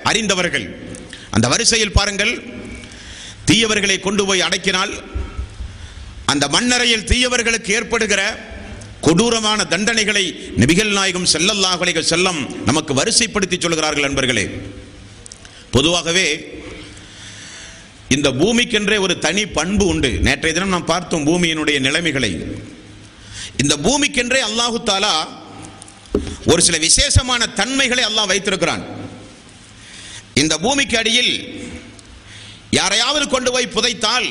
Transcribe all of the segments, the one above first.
அறிந்தவர்கள் அந்த வரிசையில் பாருங்கள் தீயவர்களை கொண்டு போய் அடக்கினால் அந்த மண்ணறையில் தீயவர்களுக்கு ஏற்படுகிற கொடூரமான தண்டனைகளை நபிகள் நாயகம் ஸல்லல்லாஹு அலைஹி செல்லம் நமக்கு வரிசைப்படுத்தி சொல்கிறார்கள் நண்பர்களே பொதுவாகவே இந்த பூமிக்கென்றே ஒரு தனி பண்பு உண்டு நேற்றைய தினம் நாம் பார்த்தோம் பூமியினுடைய நிலைமைகளை இந்த பூமிக்கென்றே அல்லாஹு தாலா ஒரு சில விசேஷமான தன்மைகளை அல்லாஹ் வைத்திருக்கிறான் இந்த பூமிக்கு அடியில் யாரையாவது கொண்டு போய் புதைத்தால்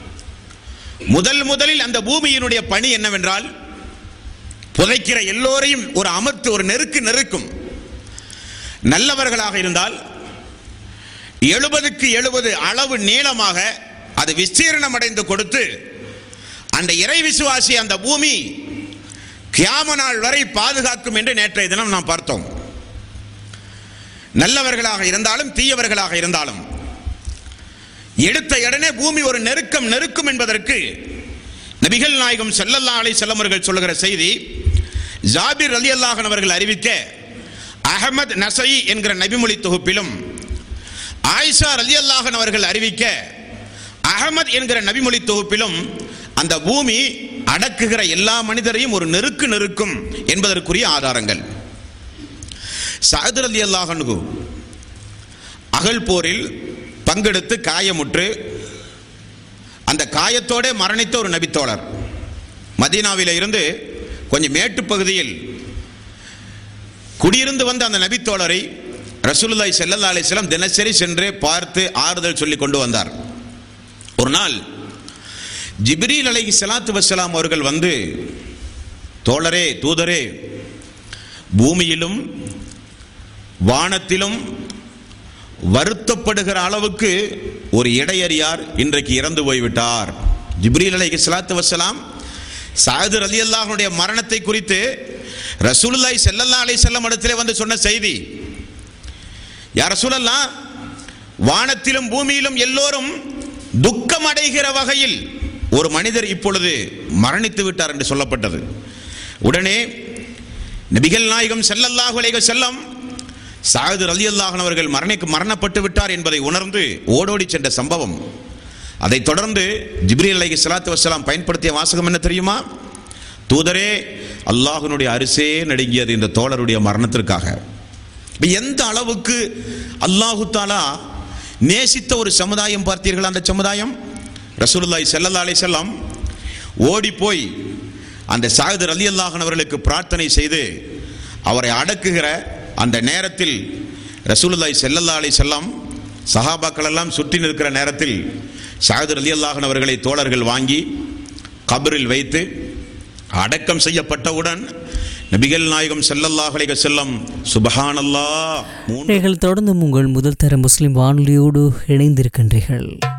முதல் முதலில் அந்த பூமியினுடைய பணி என்னவென்றால் புதைக்கிற எல்லோரையும் ஒரு அமர்த்து ஒரு நெருக்கு நெருக்கும் நல்லவர்களாக இருந்தால் எழுபதுக்கு எழுபது அளவு நீளமாக அது விஸ்தீர்ணம் அடைந்து கொடுத்து அந்த இறை விசுவாசி அந்த பூமி கியாம நாள் வரை பாதுகாக்கும் என்று நேற்றைய தினம் நாம் பார்த்தோம் நல்லவர்களாக இருந்தாலும் தீயவர்களாக இருந்தாலும் எடுத்த உடனே பூமி ஒரு நெருக்கம் நெருக்கும் என்பதற்கு நபிகள் நாயகம் ஸல்லல்லாஹு அலைஹி வஸல்லம் அவர்கள் சொல்லுகிற செய்தி ஜாபிர் ரலியல்லாஹு அவர்கள் அறிவிக்க அகமது நசை என்கிற நபிமொழி தொகுப்பிலும் ஆயிஷா ரலியல்லாஹன் அவர்கள் அறிவிக்க அகமது என்கிற நபிமொழி தொகுப்பிலும் அந்த பூமி அடக்குகிற எல்லா மனிதரையும் ஒரு நெருக்கு நெருக்கும் என்பதற்குரிய ஆதாரங்கள் சாதர் அலி அல்லாஹனுகு அகல் போரில் பங்கெடுத்து காயமுற்று அந்த காயத்தோட மரணித்த ஒரு நபித்தோழர் மதீனாவில இருந்து கொஞ்சம் மேட்டு பகுதியில் குடியிருந்து வந்த அந்த நபித்தோழரை ரசூலுல்லாஹி ஸல்லல்லாஹு அலைஹி வஸல்லம் தினசரி சென்று பார்த்து ஆறுதல் சொல்லி கொண்டு வந்தார் ஒரு நாள் ஜிப்ரீல் அலைஹி ஸலாத்து வஸ்ஸலாம் அவர்கள் வந்து தோழரே தூதரே பூமியிலும் வானத்திலும் வருத்தப்படுகிற அளவுக்கு ஒரு இடையறியார் இன்றைக்கு இறந்து போய்விட்டார் ஜிப்ரீல் அலைஹி ஸலாத்து வஸ்ஸலாம் சாது அலி அல்லாஹனுடைய மரணத்தை குறித்து ரசூலுல்லாஹி ஸல்லல்லாஹு அலைஹி வஸல்லம் இடத்திலே வந்து சொன்ன செய்தி யார் ரசூலல்லாஹ் வானத்திலும் பூமியிலும் எல்லோரும் துக்கம் அடைகிற வகையில் ஒரு மனிதர் இப்பொழுது மரணித்து விட்டார் என்று சொல்லப்பட்டது உடனே நபிகள் நாயகம் ஸல்லல்லாஹு அலைஹி வஸல்லம் சாயது அலி அல்லாஹன் அவர்கள் மரணிக்கு மரணப்பட்டு விட்டார் என்பதை உணர்ந்து ஓடோடி சென்ற சம்பவம் அதைத் தொடர்ந்து ஜிப்ரீல் அலைஹி ஸலாத்து வஸ்ஸலாம் பயன்படுத்திய வாசகம் என்ன தெரியுமா தூதரே அல்லாஹ்வினுடைய அரிசே நடுங்கியது இந்த தோழருடைய மரணத்திற்காக இப்ப எந்த அளவுக்கு அல்லாஹு தாலா நேசித்த ஒரு சமுதாயம் பார்த்தீர்கள் அந்த சமுதாயம் ரசூலுல்லாஹி ஸல்லல்லாஹு அலைஹி வஸல்லம் ஓடி போய் அந்த சாயதர் அலி அல்லாஹன் அவர்களுக்கு பிரார்த்தனை செய்து அவரை அடக்குகிற அந்த நேரத்தில் ரசூலுல்லாஹி ஸல்லல்லாஹு அலைஹி வஸல்லம் சஹாபாக்கள் எல்லாம் சுற்றி நிற்கிற நேரத்தில் சாயதர் அலி அல்லாஹன் அவர்களை தோழர்கள் வாங்கி கபரில் வைத்து அடக்கம் செய்யப்பட்டவுடன் நபிகள் நாயகம் ஸல்லல்லாஹு அலைஹி வஸல்லம் சுபஹானல்லாஹ் மூன்று நீங்கள் தொடர்ந்து உங்கள் முதல் தர முஸ்லிம் வானொலியோடு இணைந்திருக்கின்றீர்கள்